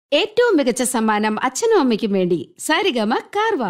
ഏറ്റവും മികച്ച സമ്മാനം അച്ഛനും അമ്മയ്ക്കും വേണ്ടി സാരിഗമ കാർവ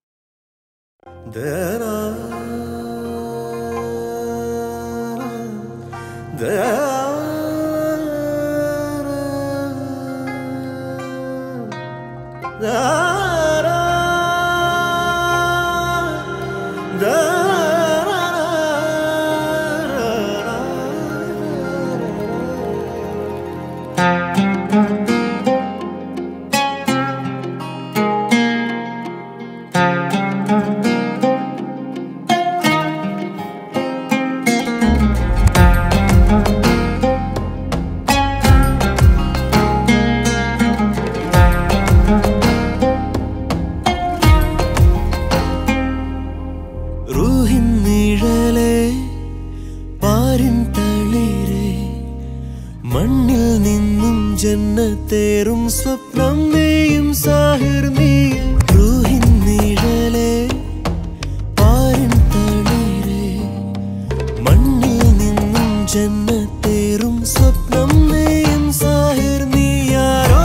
റൂഹിൻ നിഴലേ പാരിൻ തളിരേ മണ്ണിൽ നിന്നും ജന്നത്തേറും സ്വപ്നം നീയും സാഹിർ നീ റൂഹിൻ നിഴലേ പാരിൻ തളിരേ മണ്ണിൽ നിന്നും ജന്നത്തേറും സ്വപ്നം നീയും സാഹിർ നീ യാരോ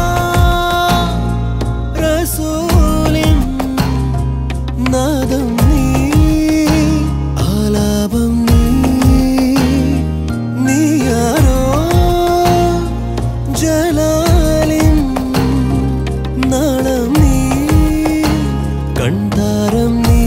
റസൂലിൻ നാദം നീ ആലാപം നീ നീയാരോ ജലാലിൻ നാളം നീ കണ്ടാരം നീ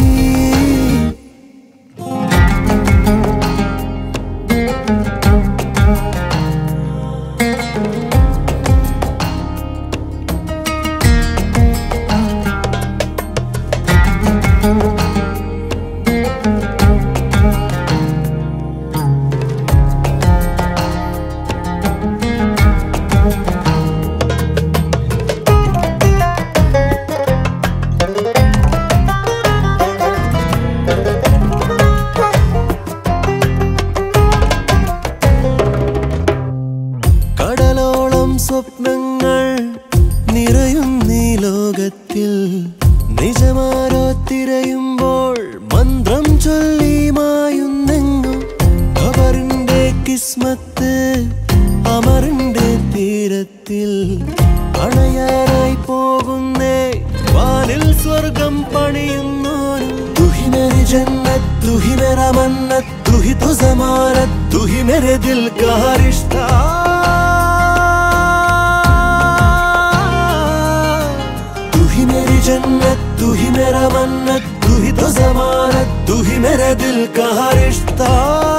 കടലോളം സ്വപ്നങ്ങൾ നിറയുന്നീ ലോകത്തിൽ നിജമാരോ തിരയുമ്പോൾ മന്ത്രം ചൊല്ലി മായുന്നെങ്ങും അവറിന്റെ കിസ്മത്ത് അമറിന്റെ തീരത്തിൽ അണയാറായി പോകുന്നേ വാനിൽ സ്വർഗം പണിയുന്നോരും തുഹി മേരി ജന്നത്ത് തുഹി മേര മന്നത്ത് തുഹി तो जमानत तू ही मेरे दिल का रिश्ता तू ही मेरी जन्नत तू ही मेरा मन्नत तू ही तो जमानत तू ही मेरे दिल का रिश्ता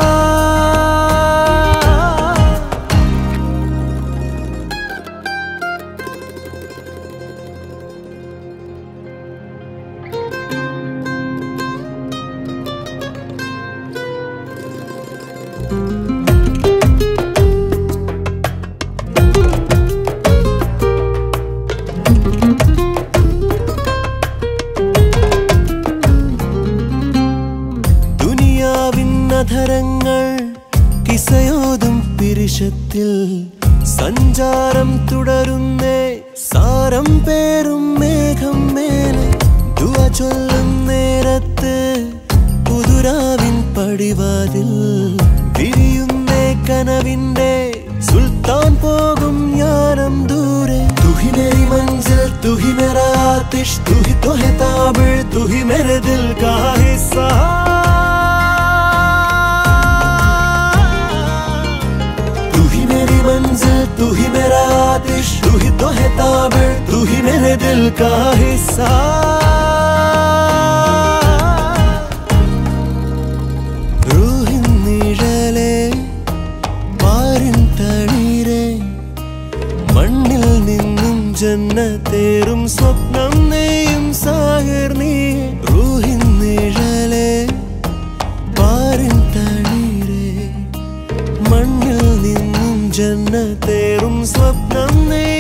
ദുനിയാവിൻ അധരങ്ങൾ കിസയോതും പിരിശത്തിൽ സഞ്ചാരം തുടരുന്നേ സാരം പേരും മേഘം മേലെ ദുവ ചൊല്ലും നേരത്ത് പുതുരാവിൻ പടിവാതിൽ വിരിയുന്നേ കനവിന്റെ സുൽത്താൻ പോകും യാനം ദൂരെ തുഹി മേരി മഞ്ചിൽ തുഹി മേര ആതിഷ് തുഹി तो है ताबिड़ तू ही मेरे दिल का हिस्सा तू ही मेरी मंजिल तू ही मेरा आतिश तू ही तो है ताबिड़ तू ही मेरे दिल का हिस्सा റൂഹിൻ നിഴലേ പാരിൻ തളിരേ മണ്ണിൽ നിന്നും ജന്നത്തേറും സ്വപ്നം നെയ്യും സാഹിർ നീ റൂഹിൻ നിഴലേ പാരിൻ തളിരേ മണ്ണിൽ നിന്നും ജന്നത്തേറും സ്വപ്നം നെയ്യും